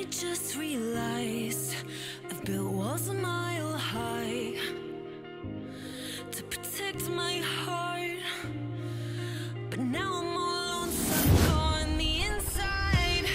just realized I've built walls a mile high to protect my heart. But now I'm all alone, stuck on the inside.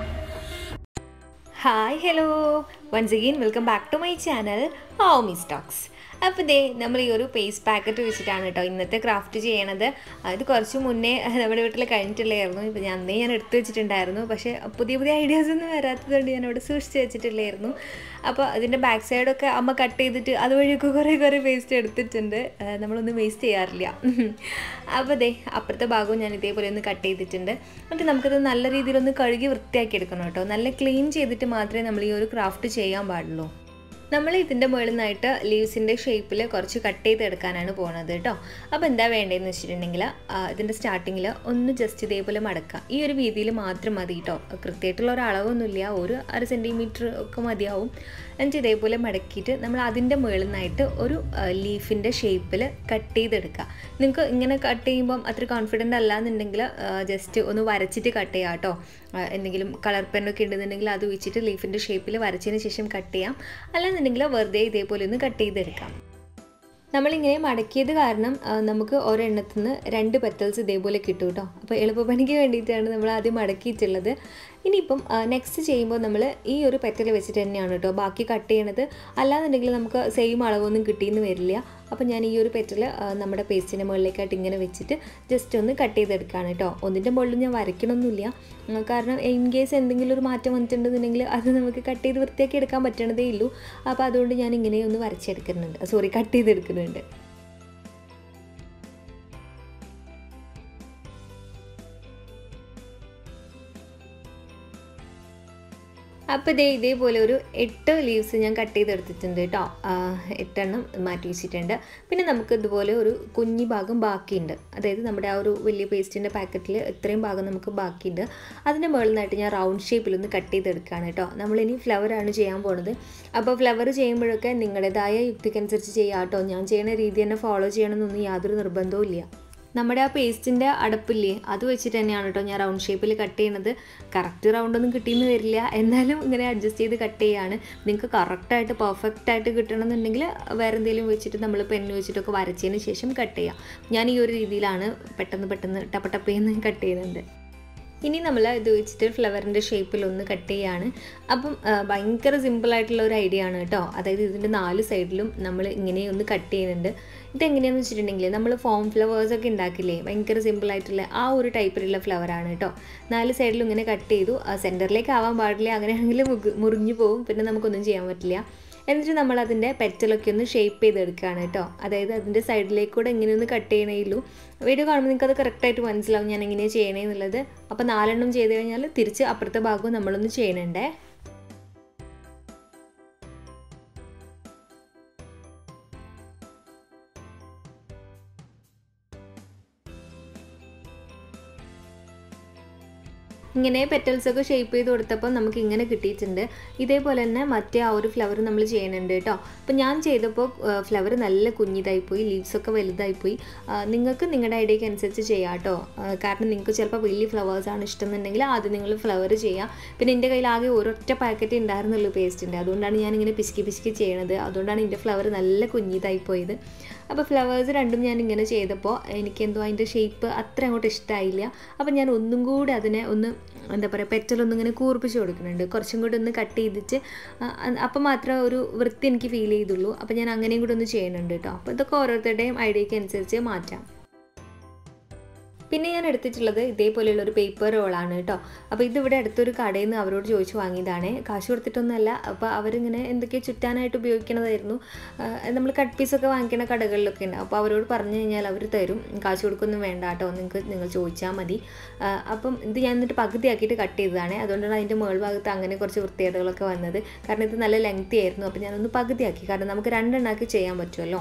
Hi hello once again welcome back to my channel Homie Stokes അപ്പോൾ ദേ നമ്മൾ ഈ ഒരു paste packet വെച്ചിട്ടാണ് കേട്ടോ ഇന്നത്തെ craft ചെയ്യണത് അത് കുറച്ച് മുന്നേ നമ്മുടെ വീട്ടിൽ കഴിഞ്ഞിട്ടില്ലായിരുന്നു ഇപ്പോൾ ഞാൻ അന്നേ ഞാൻ എടുത്തു വെച്ചിട്ടുണ്ടായിരുന്നു പക്ഷേ പുതിയ പുതിയ ഐഡിയാസ് ഒന്നും വരാത്തതുകൊണ്ട് ഞാൻ അവിടെ സൂക്ഷിച്ച് വെച്ചിട്ടില്ലായിരുന്നു അപ്പോൾ അതിൻ്റെ ബാക്ക് സൈഡൊക്കെ അമ്മ കട്ട് ചെയ്തിട്ട് അതുവഴിയൊക്കെ കുറേ കുറേ വേസ്റ്റ് എടുത്തിട്ടുണ്ട് ആ, നമ്മളൊന്നും വേസ്റ്റ് ചെയ്യാറില്ല അപ്പോൾ ദേ അപ്പുറത്തെ ഭാഗവും ഞാൻ ഇതേപോലെ ഒന്ന് കട്ട് ചെയ്തിട്ടുണ്ട് എന്നിട്ട് നമുക്കത് നല്ല രീതിയിലൊന്ന് കഴുകി വൃത്തിയാക്കി എടുക്കണം കേട്ടോ നല്ല ക്ലീൻ ചെയ്തിട്ട് മാത്രമേ നമ്മൾ ഈ ഒരു ക്രാഫ്റ്റ് ചെയ്യാൻ പാടുള്ളൂ നമ്മൾ ഇതിൻ്റെ മുകളിൽ നിന്നായിട്ട് ലീവ്സിൻ്റെ ഷേപ്പിൽ കുറച്ച് കട്ട് ചെയ്തെടുക്കാനാണ് പോകുന്നത് കേട്ടോ അപ്പോൾ എന്താ വേണ്ടതെന്ന് വെച്ചിട്ടുണ്ടെങ്കിൽ ആ, ഇതിൻ്റെ സ്റ്റാർട്ടിങ്ങിൽ ഒന്ന് ജസ്റ്റ് ഇതേപോലെ മടക്കുക ഈ ഒരു വീതിയിൽ മാത്രം മതി കേട്ടോ കൃത്യമായിട്ടുള്ള ഒരു അളവൊന്നുമില്ല ഒരു അര സെൻറ്റിമീറ്റർ ഒക്കെ മതിയാവും എന്നിട്ട് ഇതേപോലെ മടക്കിയിട്ട് നമ്മൾ അതിൻ്റെ മുകളിൽ നിന്നായിട്ട് ഒരു ലീഫിൻ്റെ ഷേപ്പിൽ കട്ട് ചെയ്തെടുക്കുക നിങ്ങൾക്ക് ഇങ്ങനെ കട്ട് ചെയ്യുമ്പം അത്ര കോൺഫിഡൻ്റ് അല്ല എന്നുണ്ടെങ്കിൽ ജസ്റ്റ് ഒന്ന് വരച്ചിട്ട് കട്ട് ചെയ്യാം കേട്ടോ ആ, എന്തെങ്കിലും കളർ പെന്നൊക്കെ ഉണ്ടെന്നുണ്ടെങ്കിൽ അത് വെച്ചിട്ട് ലീഫിൻ്റെ ഷേപ്പിൽ വരച്ചതിന് ശേഷം കട്ട് ചെയ്യാം അല്ലാന്നുണ്ടെങ്കിൽ വെറുതെ ഇതേപോലെ ഒന്ന് കട്ട് ചെയ്തെടുക്കാം നമ്മളിങ്ങനെ മടക്കിയത് കാരണം ആ, നമുക്ക് ഒരെണ്ണത്തിൽ നിന്ന് രണ്ട് പെറ്റൽസ് ഇതേപോലെ കിട്ടും കേട്ടോ അപ്പോൾ എളുപ്പപ്പണിക്ക് വേണ്ടിയിട്ടാണ് നമ്മൾ ആദ്യം മടക്കിയിട്ടുള്ളത് ഇനിയിപ്പം നെക്സ്റ്റ് ചെയ്യുമ്പോൾ നമ്മൾ ഈ ഒരു പെറ്റൽ വെച്ചിട്ട് തന്നെയാണ് കേട്ടോ ബാക്കി കട്ട് ചെയ്യണത് അല്ലാന്നുണ്ടെങ്കിൽ നമുക്ക് സെയിം അളവൊന്നും കിട്ടിയെന്ന് വരില്ല അപ്പോൾ ഞാൻ ഈ ഒരു പെറ്റൽ നമ്മുടെ പേസ്റ്റിൻ്റെ മുകളിലേക്കായിട്ട് ഇങ്ങനെ വെച്ചിട്ട് ജസ്റ്റ് ഒന്ന് കട്ട് ചെയ്തെടുക്കുകയാണ് കേട്ടോ ഒന്നിൻ്റെ മുകളിൽ ഞാൻ വരയ്ക്കണമൊന്നുമില്ല ഉം, കാരണം ഇൻ കേസ് എന്തെങ്കിലും ഒരു മാറ്റം വന്നിട്ടുണ്ടെന്നുണ്ടെങ്കിൽ അത് നമുക്ക് കട്ട് ചെയ്ത് വൃത്തിയാക്കി എടുക്കാൻ പറ്റണതേ ഉള്ളൂ അപ്പോൾ അതുകൊണ്ട് ഞാൻ ഇങ്ങനെ ഒന്ന് വരച്ചെടുക്കുന്നുണ്ട് സോറി കട്ട് ചെയ്തെടുക്കുന്നുണ്ട് അപ്പോൾ ഇതേ ഇതേപോലെ ഒരു എട്ട് ലീവ്സ് ഞാൻ കട്ട് ചെയ്തെടുത്തിട്ടുണ്ട് കേട്ടോ ആ, എട്ടെണ്ണം മാറ്റി വെച്ചിട്ടുണ്ട് പിന്നെ നമുക്ക് ഇതുപോലെ ഒരു കുഞ്ഞി ഭാഗം ബാക്കിയുണ്ട് അതായത് നമ്മുടെ ആ ഒരു വലിയ പേസ്റ്റിൻ്റെ പാക്കറ്റിൽ ഇത്രയും ഭാഗം നമുക്ക് ബാക്കിയുണ്ട് അതിൻ്റെ മുകളിൽ നിന്നായിട്ട് ഞാൻ റൗണ്ട് ഷേപ്പിലൊന്ന് കട്ട് ചെയ്തെടുക്കുകയാണ് കേട്ടോ നമ്മളിനി ഫ്ലവറാണ് ചെയ്യാൻ പോണത് അപ്പോൾ ഫ്ലവർ ചെയ്യുമ്പോഴൊക്കെ നിങ്ങളുടേതായ യുക്തിക്കനുസരിച്ച് ചെയ്യാം കേട്ടോ ഞാൻ ചെയ്യുന്ന രീതി തന്നെ ഫോളോ ചെയ്യണമെന്നൊന്നും യാതൊരു നിർബന്ധവും ഇല്ല നമ്മുടെ ആ പേസ്റ്റിൻ്റെ അടപ്പില്ലേ അത് വെച്ചിട്ട് തന്നെയാണ് കേട്ടോ ഞാൻ റൗണ്ട് ഷേപ്പിൽ കട്ട് ചെയ്യണത് കറക്റ്റ് റൗണ്ടൊന്നും കിട്ടിയെന്ന് വരില്ല എന്നാലും ഇങ്ങനെ അഡ്ജസ്റ്റ് ചെയ്ത് കട്ട് ചെയ്യാണ് നിങ്ങൾക്ക് കറക്റ്റായിട്ട് പെർഫെക്റ്റ് ആയിട്ട് കിട്ടണമെന്നുണ്ടെങ്കിൽ വേറെ എന്തെങ്കിലും വെച്ചിട്ട് നമ്മൾ പെന്ന് വെച്ചിട്ടൊക്കെ വരച്ചതിന് ശേഷം കട്ട് ചെയ്യാം ഞാൻ ഈ ഒരു രീതിയിലാണ് പെട്ടെന്ന് പെട്ടെന്ന് ടപ്പ ടപ്പേന്ന് കട്ട് ചെയ്യുന്നുണ്ട് ഇനി നമ്മൾ ഇത് വെച്ചിട്ട് ഫ്ലവറിൻ്റെ ഷേപ്പിൽ ഒന്ന് കട്ട് ചെയ്യാണ് അപ്പം ആ, ഭയങ്കര സിമ്പിളായിട്ടുള്ള ഒരു ഐഡിയ ആണ് കേട്ടോ അതായത് ഇതിൻ്റെ നാല് സൈഡിലും നമ്മൾ ഇങ്ങനെ ഒന്ന് കട്ട് ചെയ്യുന്നുണ്ട് ഇതെങ്ങനെയാണെന്ന് വെച്ചിട്ടുണ്ടെങ്കിൽ നമ്മൾ ഫോം ഫ്ലവേഴ്സ് ഒക്കെ ഉണ്ടാക്കില്ലേ ഭയങ്കര സിമ്പിളായിട്ടുള്ള ആ ഒരു ടൈപ്പിലുള്ള ഫ്ലവറാണ് കേട്ടോ നാല് സൈഡിലും ഇങ്ങനെ കട്ട് ചെയ്തു സെൻറ്ററിലേക്ക് ആവാൻ പാടില്ല അങ്ങനെയാണെങ്കിൽ മുഗ് മുറിഞ്ഞു പോകും പിന്നെ നമുക്കൊന്നും ചെയ്യാൻ പറ്റില്ല എന്നിട്ട് നമ്മൾ അതിൻ്റെ പെറ്റലൊക്കെ ഒന്ന് ഷേപ്പ് ചെയ്തെടുക്കുകയാണ് കേട്ടോ അതായത് അതിൻ്റെ സൈഡിലേക്ക് കൂടെ ഇങ്ങനെ ഒന്ന് കട്ട് ചെയ്യണേ ഉള്ളൂ വീഡിയോ കാണുമ്പോൾ നിങ്ങൾക്ക് അത് കറക്റ്റായിട്ട് മനസ്സിലാവും ഞാൻ എങ്ങനെയാണ് ചെയ്യണേ എന്നുള്ളത് അപ്പോൾ നാലെണ്ണം ചെയ്ത് കഴിഞ്ഞാൽ തിരിച്ച് അപ്പുറത്തെ ഭാഗവും നമ്മളൊന്ന് ചെയ്യണുണ്ടേ ഇങ്ങനെ പെറ്റൽസ് ഒക്കെ ഷേപ്പ് ചെയ്ത് കൊടുത്തപ്പോൾ നമുക്ക് ഇങ്ങനെ കിട്ടിയിട്ടുണ്ട് ഇതേപോലെ തന്നെ മറ്റേ ആ ഒരു ഫ്ലവർ നമ്മൾ ചെയ്യുന്നുണ്ട് കേട്ടോ അപ്പോൾ ഞാൻ ചെയ്തപ്പോൾ ഫ്ലവർ നല്ല കുഞ്ഞിതായിപ്പോയി ലീവ്സ് ഒക്കെ വലുതായിപ്പോയി ആ, നിങ്ങൾക്ക് നിങ്ങളുടെ ഐഡിയക്ക് അനുസരിച്ച് ചെയ്യാം കേട്ടോ ആ, കാരണം നിങ്ങൾക്ക് ചിലപ്പോൾ വലിയ ഫ്ലവേഴ്സാണ് ഇഷ്ടം എന്നുണ്ടെങ്കിൽ ആദ്യം നിങ്ങൾ ഫ്ലവർ ചെയ്യാം പിന്നെ എൻ്റെ കയ്യിൽ ആകെ ഒരൊറ്റ പാക്കറ്റ് ഉണ്ടായിരുന്നുള്ളൂ പേസ്റ്റിൻ്റെ അതുകൊണ്ടാണ് ഞാനിങ്ങനെ പിശുക്കി പിശുക്കി ചെയ്യണത് അതുകൊണ്ടാണ് എൻ്റെ ഫ്ലവർ നല്ല കുഞ്ഞിതായി പോയത് അപ്പോൾ ഫ്ലവേഴ്സ് രണ്ടും ഞാൻ ഇങ്ങനെ ചെയ്തപ്പോൾ എനിക്കെന്തോ അതിൻ്റെ ഷേപ്പ് അത്ര അങ്ങോട്ട് ഇഷ്ടമായില്ല അപ്പോൾ ഞാൻ ഒന്നും കൂടി അതിനെ ഒന്ന് എന്താ പറയുക പെറ്റലൊന്നും ഇങ്ങനെ കൂർപ്പിച്ച് കൊടുക്കുന്നുണ്ട് കുറച്ചും കൂടി ഒന്ന് കട്ട് ചെയ്തിട്ട് അപ്പം മാത്രമേ ഒരു വൃത്തി എനിക്ക് ഫീൽ ചെയ്തുള്ളൂ അപ്പോൾ ഞാൻ അങ്ങനെയും കൂടി ഒന്ന് ചെയ്യുന്നുണ്ട് കേട്ടോ അപ്പോൾ ഇതൊക്കെ ഓരോരുത്തരുടെയും ഐഡിയക്ക് അനുസരിച്ച് മാറ്റാം പിന്നെ ഞാൻ എടുത്തിട്ടുള്ളത് ഇതേപോലെയുള്ള ഒരു പേപ്പർ റോളാണ് കേട്ടോ അപ്പോൾ ഇതിവിടെ അടുത്തൊരു കടയിൽ നിന്ന് അവരോട് ചോദിച്ചു വാങ്ങിയതാണ് കാശ് കൊടുത്തിട്ടൊന്നുമല്ല അപ്പോൾ അവരിങ്ങനെ എന്തൊക്കെയോ ചുറ്റാനായിട്ട് ഉപയോഗിക്കണതായിരുന്നു നമ്മൾ കട്ട് പീസൊക്കെ വാങ്ങിക്കുന്ന കടകളിലൊക്കെ ഉണ്ട് അപ്പോൾ അവരോട് പറഞ്ഞു കഴിഞ്ഞാൽ അവർ തരും കാശ് കൊടുക്കൊന്നും വേണ്ട കേട്ടോ നിങ്ങൾക്ക് നിങ്ങൾ ചോദിച്ചാൽ മതി ആ, അപ്പം ഇത് ഞാൻ എന്നിട്ട് പകുതിയാക്കിയിട്ട് കട്ട് ചെയ്തതാണ് അതുകൊണ്ടാണ് അതിൻ്റെ മുകൾ ഭാഗത്ത് അങ്ങനെ കുറച്ച് വൃത്തികേടുകളൊക്കെ വന്നത് കാരണം ഇത് നല്ല ലെങ്തി ആയിരുന്നു അപ്പോൾ ഞാനൊന്ന് പകുതിയാക്കി കാരണം നമുക്ക് രണ്ടെണ്ണാക്കി ചെയ്യാൻ പറ്റുമല്ലോ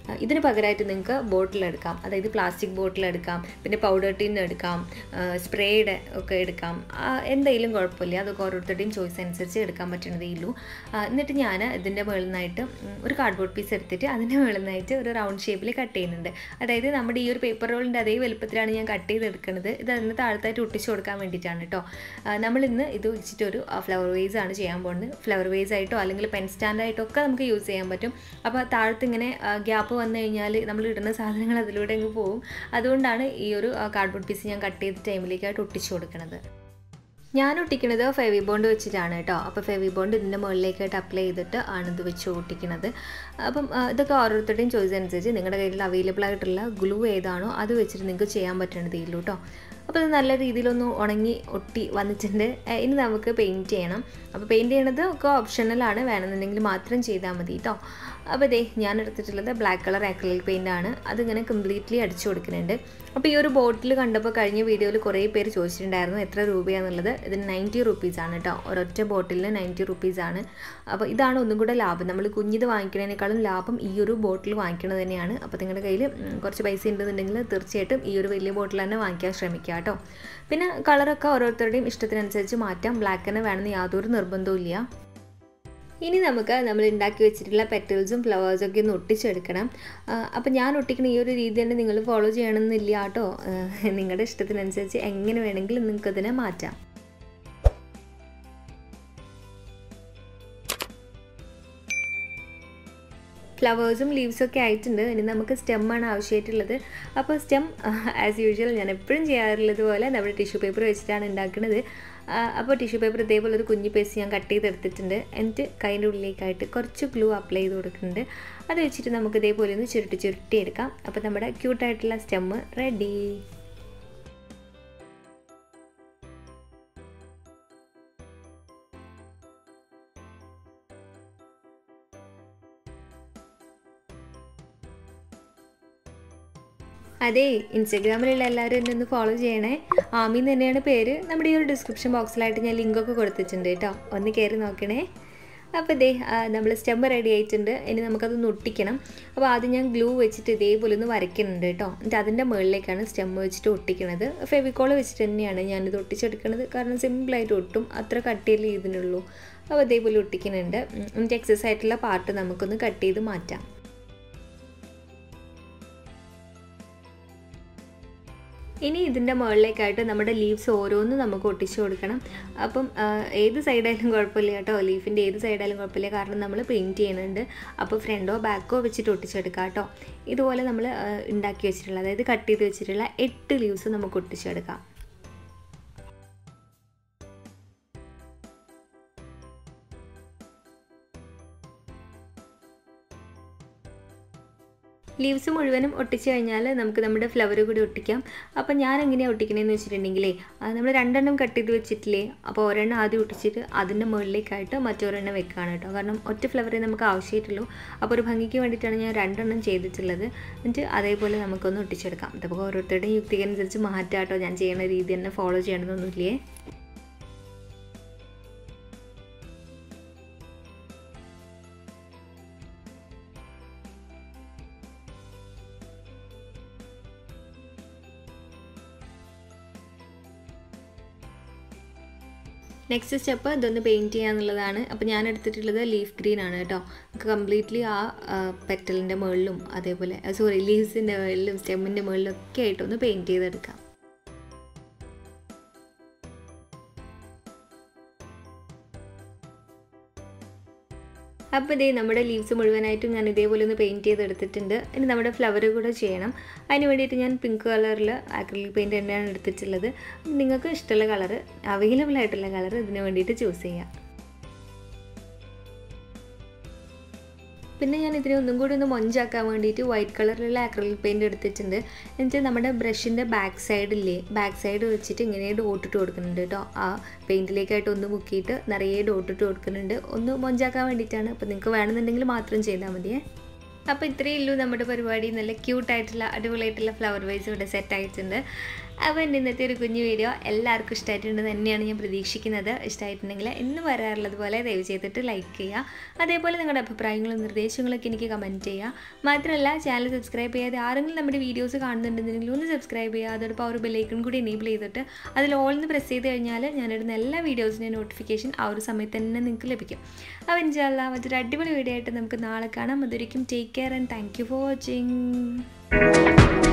ഇതിന് പകരമായിട്ട് നിങ്ങൾക്ക് ബോട്ടിൽ എടുക്കാം അതായത് പ്ലാസ്റ്റിക് ബോട്ടിൽ എടുക്കാം പിന്നെ പൗഡർ ടിൻ എടുക്കാം സ്പ്രേയുടെ ഒക്കെ എടുക്കാം ആ, എന്തെങ്കിലും കുഴപ്പമില്ല അതൊക്കെ ഓരോരുത്തരുടെയും ചോയ്സ് അനുസരിച്ച് എടുക്കാൻ പറ്റണതേ ഉള്ളൂ ആ, എന്നിട്ട് ഞാൻ ഇതിൻ്റെ മുകളിൽ നിന്നായിട്ട് ഉം, ഒരു കാർഡ്ബോർഡ് പീസ് എടുത്തിട്ട് അതിൻ്റെ മുകളിൽ നിന്നായിട്ട് ഒരു റൗണ്ട് ഷേപ്പിൽ കട്ട് ചെയ്യുന്നുണ്ട് അതായത് നമ്മുടെ ഈ ഒരു പേപ്പർ റോളിൻ്റെ അതേ വലുപ്പത്തിലാണ് ഞാൻ കട്ട് ചെയ്തെടുക്കുന്നത് ഇത് അതിന് താഴത്തായിട്ട് ഒട്ടിച്ച് കൊടുക്കാൻ വേണ്ടിയിട്ടാണ് കേട്ടോ നമ്മൾ ഇന്ന് ഇത് വെച്ചിട്ട് ഒരു ഫ്ലവർ വേസ് ആണ് ചെയ്യാൻ പോകുന്നത് ഫ്ലവർ വേസ് ആയിട്ടോ അല്ലെങ്കിൽ പെൻ സ്റ്റാൻഡായിട്ടോ ഒക്കെ നമുക്ക് യൂസ് ചെയ്യാൻ പറ്റും അപ്പോൾ താഴത്ത് ഇങ്ങനെ ഗ്യാപ്പ് വന്നു കഴിഞ്ഞാൽ നമ്മൾ ഇടുന്ന സാധനങ്ങൾ അതിലൂടെ അങ്ങ് പോകും അതുകൊണ്ടാണ് ഈ ഒരു കാർഡ്ബോർഡ് പീസ് ഞാൻ കട്ട് ചെയ്ത ടൈമിലേക്കായിട്ട് ഒട്ടിച്ച് കൊടുക്കുന്നത് ഞാൻ ഒട്ടിക്കുന്നത് ഫെവി ബോണ്ട് വെച്ചിട്ടാണ് കേട്ടോ അപ്പോൾ ഫെവി ബോണ്ട് ഇതിൻ്റെ മുകളിലേക്കായിട്ട് അപ്ലൈ ചെയ്തിട്ട് ആണ് ഇത് വെച്ച് ഒട്ടിക്കുന്നത് അപ്പം ആ, ഇതൊക്കെ ഓരോരുത്തരുടെയും ചോയ്സ് അനുസരിച്ച് നിങ്ങളുടെ കയ്യിൽ അവൈലബിൾ ആയിട്ടുള്ള ഗ്ലൂ ഏതാണോ അത് വെച്ചിട്ട് നിങ്ങൾക്ക് ചെയ്യാൻ പറ്റണതേ ഉള്ളൂ കേട്ടോ അപ്പോൾ ഇത് നല്ല രീതിയിലൊന്ന് ഉണങ്ങി ഒട്ടി വന്നിട്ടുണ്ട് ഏ, ഇനി നമുക്ക് പെയിൻറ്റ് ചെയ്യണം അപ്പോൾ പെയിൻറ്റ് ചെയ്യണത് ഒക്കെ ഓപ്ഷണലാണ് വേണമെന്നുണ്ടെങ്കിൽ മാത്രം ചെയ്താൽ മതി കേട്ടോ അപ്പോൾ ഇതേ ഞാൻ എടുത്തിട്ടുള്ളത് ബ്ലാക്ക് കളർ ആക്രിലിക് പെയിൻ്റ് ആണ് അതിങ്ങനെ കംപ്ലീറ്റ്ലി അടിച്ചു കൊടുക്കുന്നുണ്ട് അപ്പോൾ ഈ ഒരു ബോട്ടിൽ കണ്ടപ്പോൾ കഴിഞ്ഞ വീഡിയോയിൽ കുറേ പേര് ചോദിച്ചിട്ടുണ്ടായിരുന്നു എത്ര രൂപയാണെന്നുള്ളത് ഇതിന് നയൻറ്റി റുപ്പീസാണ് കേട്ടോ ഒരൊറ്റ ബോട്ടിലിന് നയൻറ്റി റുപ്പീസാണ് അപ്പോൾ ഇതാണ് ഒന്നും കൂടെ ലാഭം നമ്മൾ കുഞ്ഞിത് വാങ്ങിക്കുന്നതിനേക്കാളും ലാഭം ഈ ഒരു ബോട്ടിൽ വാങ്ങിക്കുന്നത് തന്നെയാണ് അപ്പോൾ നിങ്ങളുടെ കയ്യിൽ ഉം, കുറച്ച് പൈസ ഉണ്ടെന്നുണ്ടെങ്കിൽ തീർച്ചയായിട്ടും ഈ ഒരു വലിയ ബോട്ടിൽ തന്നെ വാങ്ങിക്കാൻ ശ്രമിക്കുക കേട്ടോ പിന്നെ കളറൊക്കെ ഓരോരുത്തരുടെയും ഇഷ്ടത്തിനനുസരിച്ച് മാറ്റാം ബ്ലാക്ക് തന്നെ വേണമെന്ന് യാതൊരു നിർബന്ധവും ഇല്ല ഇനി നമുക്ക് നമ്മൾ ഉണ്ടാക്കി വെച്ചിട്ടുള്ള പെറ്റൽസും ഫ്ലവേഴ്സും ഒക്കെ ഒന്ന് ഒട്ടിച്ചെടുക്കണം അപ്പോൾ ഞാൻ ഒട്ടിക്കുന്ന ഈ ഒരു രീതി തന്നെ നിങ്ങൾ ഫോളോ ചെയ്യണമെന്നില്ല കേട്ടോ നിങ്ങളുടെ ഇഷ്ടത്തിനനുസരിച്ച് എങ്ങനെ വേണമെങ്കിലും നിങ്ങൾക്കതിനെ മാറ്റാം ഫ്ലവേഴ്സും ലീവ്സും ഒക്കെ ആയിട്ടുണ്ട് ഇനി നമുക്ക് സ്റ്റെമ്മാണ് ആവശ്യമായിട്ടുള്ളത് അപ്പോൾ സ്റ്റെം ആസ് യൂഷ്വൽ ഞാൻ എപ്പോഴും ചെയ്യാറുള്ളത് പോലെ നമ്മുടെ ടിഷ്യൂ പേപ്പർ വെച്ചിട്ടാണ് ഉണ്ടാക്കുന്നത് ആ, അപ്പോൾ ടിഷ്യൂ പേപ്പർ ഇതേപോലെ ഒരു കുഞ്ഞു പേസ് ഞാൻ കട്ട് ചെയ്തെടുത്തിട്ടുണ്ട് എന്നിട്ട് കൈൻ്റെ ഉള്ളിലേക്കായിട്ട് കുറച്ച് ഗ്ലൂ അപ്ലൈ ചെയ്ത് കൊടുക്കുന്നുണ്ട് അത് വെച്ചിട്ട് നമുക്ക് ഇതേപോലെ ഒന്ന് ചുരുട്ടി ചുരുട്ടി എടുക്കാം അപ്പോൾ നമ്മുടെ ക്യൂട്ടായിട്ടുള്ള സ്റ്റെമ്മ് റെഡി അതെ ഇൻസ്റ്റഗ്രാമിലുള്ള എല്ലാവരും എന്നെ ഒന്ന് ഫോളോ ചെയ്യണേ ആമി തന്നെയാണ് പേര് നമ്മുടെ ഈ ഒരു ഡിസ്ക്രിപ്ഷൻ ബോക്സിലായിട്ട് ഞാൻ ലിങ്കൊക്കെ കൊടുത്തിട്ടുണ്ട് കേട്ടോ ഒന്ന് കയറി നോക്കണേ അപ്പോൾ ഇതേ നമ്മൾ സ്റ്റെമ്പ് റെഡി ആയിട്ടുണ്ട് ഇനി നമുക്കതൊന്ന് ഒട്ടിക്കണം അപ്പോൾ ആദ്യം ഞാൻ ഗ്ലൂ വെച്ചിട്ട് ഇതേപോലെ ഒന്ന് വരയ്ക്കുന്നുണ്ട് കേട്ടോ എന്നിട്ട് അതിൻ്റെ മുകളിലേക്കാണ് സ്റ്റെമ്പ് വെച്ചിട്ട് ഒട്ടിക്കണത് ഫെവിക്കോൾ വെച്ചിട്ട് തന്നെയാണ് ഞാനിത് ഒട്ടിച്ചെടുക്കുന്നത് കാരണം സിമ്പിളായിട്ട് ഒട്ടും അത്ര കട്ടിയല്ലേ ഇതിനുള്ളൂ അപ്പോൾ ഇതേപോലെ ഒട്ടിക്കുന്നുണ്ട് ഉം, എന്നിട്ട് എക്സസ് ആയിട്ടുള്ള പാർട്ട് നമുക്കൊന്ന് കട്ട് ചെയ്ത് മാറ്റാം ഇനി ഇതിൻ്റെ മുകളിലേക്കായിട്ട് നമ്മുടെ ലീവ്സ് ഓരോന്നും നമുക്ക് ഒട്ടിച്ചു കൊടുക്കണം അപ്പം ആ, ഏത് സൈഡായാലും കുഴപ്പമില്ല കേട്ടോ ലീഫിൻ്റെ ഏത് സൈഡായാലും കുഴപ്പമില്ല കാരണം നമ്മൾ പെയിൻറ്റ് ചെയ്യുന്നുണ്ട് അപ്പോൾ ഫ്രണ്ടോ ബാക്കോ വെച്ചിട്ട് ഒട്ടിച്ചെടുക്കാം കേട്ടോ ഇതുപോലെ നമ്മൾ ആ, ഉണ്ടാക്കി വെച്ചിട്ടുള്ള അതായത് കട്ട് ചെയ്ത് വെച്ചിട്ടുള്ള എട്ട് ലീവ്സ് നമുക്ക് ഒട്ടിച്ചെടുക്കാം ലീവ്സ് മുഴുവനും ഒട്ടിച്ച് കഴിഞ്ഞാൽ നമുക്ക് നമ്മുടെ ഫ്ലവർ കൂടി ഒട്ടിക്കാം അപ്പോൾ ഞാൻ എങ്ങനെയാണ് ഒട്ടിക്കണതെന്ന് വെച്ചിട്ടുണ്ടെങ്കിലേ അത് നമ്മൾ രണ്ടെണ്ണം കട്ട് ചെയ്ത് വെച്ചിട്ടില്ലേ അപ്പോൾ ഒരെണ്ണം ആദ്യം ഒട്ടിച്ചിട്ട് അതിൻ്റെ മുകളിലേക്കായിട്ട് മറ്റൊരെണ്ണം വെക്കുകയാണ് കേട്ടോ കാരണം ഒറ്റ ഫ്ലവറേ നമുക്ക് ആവശ്യമായിട്ടുള്ളൂ അപ്പോൾ ഒരു ഭംഗിക്ക് വേണ്ടിയിട്ടാണ് ഞാൻ രണ്ടെണ്ണം ചെയ്തിട്ടുള്ളത് എന്നിട്ട് അതേപോലെ നമുക്കൊന്ന് ഒട്ടിച്ചെടുക്കാം അപ്പോൾ ഓരോരുത്തരുടെയും യുക്തിക്കനുസരിച്ച് മാറ്റാം കേട്ടോ ഞാൻ ചെയ്യുന്ന രീതി തന്നെ ഫോളോ ചെയ്യണമെന്നൊന്നുമില്ലേ നെക്സ്റ്റ് സ്റ്റെപ്പ് ഇതൊന്ന് പെയിൻറ്റ് ചെയ്യാന്നുള്ളതാണ് അപ്പോൾ ഞാൻ എടുത്തിട്ടുള്ളത് ലീഫ് ഗ്രീൻ ആണ് കേട്ടോ നമുക്ക് കംപ്ലീറ്റ്ലി ആ പെറ്റലിൻ്റെ മുകളിലും അതേപോലെ സോറി ലീവ്സിൻ്റെ മുകളിലും സ്റ്റെമ്മിൻ്റെ മുകളിലും ഒക്കെ ആയിട്ട് ഒന്ന് പെയിൻറ്റ് ചെയ്തെടുക്കാം അപ്പോൾ ഇതേ നമ്മുടെ ലീവ്സ് മുഴുവനായിട്ടും ഞാൻ ഇതേപോലെ ഒന്ന് പെയിൻറ്റ് ചെയ്തെടുത്തിട്ടുണ്ട് ഇനി നമ്മുടെ ഫ്ലവർ കൂടെ ചെയ്യണം അതിന് വേണ്ടിയിട്ട് ഞാൻ പിങ്ക് കളറിൽ ആക്രിലിക് പെയിൻറ്റ് തന്നെയാണ് എടുത്തിട്ടുള്ളത് നിങ്ങൾക്ക് ഇഷ്ടമുള്ള കളർ അവൈലബിൾ ആയിട്ടുള്ള കളർ ഇതിന് വേണ്ടിയിട്ട് ചൂസ് ചെയ്യാം പിന്നെ ഞാൻ ഇതിനെ ഒന്നും കൂടി ഒന്ന് മൊഞ്ചാക്കാൻ വേണ്ടിയിട്ട് വൈറ്റ് കളറിലുള്ള ആക്രിലിക് പെയിൻറ്റ് എടുത്തിട്ടുണ്ട് എന്നിട്ട് നമ്മുടെ ബ്രഷിൻ്റെ ബാക്ക് സൈഡില്ലേ ബാക്ക് സൈഡ് വെച്ചിട്ട് ഇങ്ങനെ ഡോട്ടിട്ട് കൊടുക്കുന്നുണ്ട് കേട്ടോ ആ പെയിൻറ്റിലേക്കായിട്ട് ഒന്ന് മുക്കിയിട്ട് നിറയെ ഡോട്ടിട്ട് കൊടുക്കുന്നുണ്ട് ഒന്ന് മൊഞ്ചാക്കാൻ വേണ്ടിയിട്ടാണ് അപ്പോൾ നിങ്ങൾക്ക് വേണമെന്നുണ്ടെങ്കിൽ മാത്രം ചെയ്താൽ മതിയേ അപ്പോൾ ഇത്രയേ ഉള്ളൂ നമ്മുടെ പരിപാടി നല്ല ക്യൂട്ടായിട്ടുള്ള അടിപൊളിയായിട്ടുള്ള ഫ്ലവർ വൈസ് ഇവിടെ സെറ്റ് ആയിട്ടുണ്ട് അപ്പോൾ എൻ്റെ ഇന്നത്തെ ഒരു കുഞ്ഞു വീഡിയോ എല്ലാവർക്കും ഇഷ്ടമായിട്ടുണ്ട് തന്നെയാണ് ഞാൻ പ്രതീക്ഷിക്കുന്നത് ഇഷ്ടമായിട്ടുണ്ടെങ്കിൽ എന്ന് വരാറുള്ളത് പോലെ ദയവ് ചെയ്തിട്ട് ലൈക്ക് ചെയ്യുക അതേപോലെ നിങ്ങളുടെ അഭിപ്രായങ്ങളും നിർദ്ദേശങ്ങളൊക്കെ എനിക്ക് കമൻറ്റ് ചെയ്യുക മാത്രമല്ല ചാനൽ സബ്സ്ക്രൈബ് ചെയ്യാതെ ആരെങ്കിലും നമ്മുടെ വീഡിയോസ് കാണുന്നുണ്ടെന്നുണ്ടെങ്കിൽ ഒന്ന് സബ്സ്ക്രൈബ് ചെയ്യുക അതോടൊപ്പം ആ ഒരു ബെല്ലൈക്കൺ കൂടി എനേബിൾ ചെയ്തിട്ട് അതിൽ ഓൾ എന്ന് പ്രസ് ചെയ്ത് കഴിഞ്ഞാൽ ഞാനിടുന്ന എല്ലാ വീഡിയോസിൻ്റെ നോട്ടിഫിക്കേഷൻ ആ ഒരു സമയത്ത് തന്നെ നിങ്ങൾക്ക് ലഭിക്കും അപ്പോൾ ഇൻഷാല്ല മറ്റൊരു അടിപൊളി വീഡിയോ ആയിട്ട് നമുക്ക് നാളെ കാണാം അതൊരിക്കും take care and thank you for watching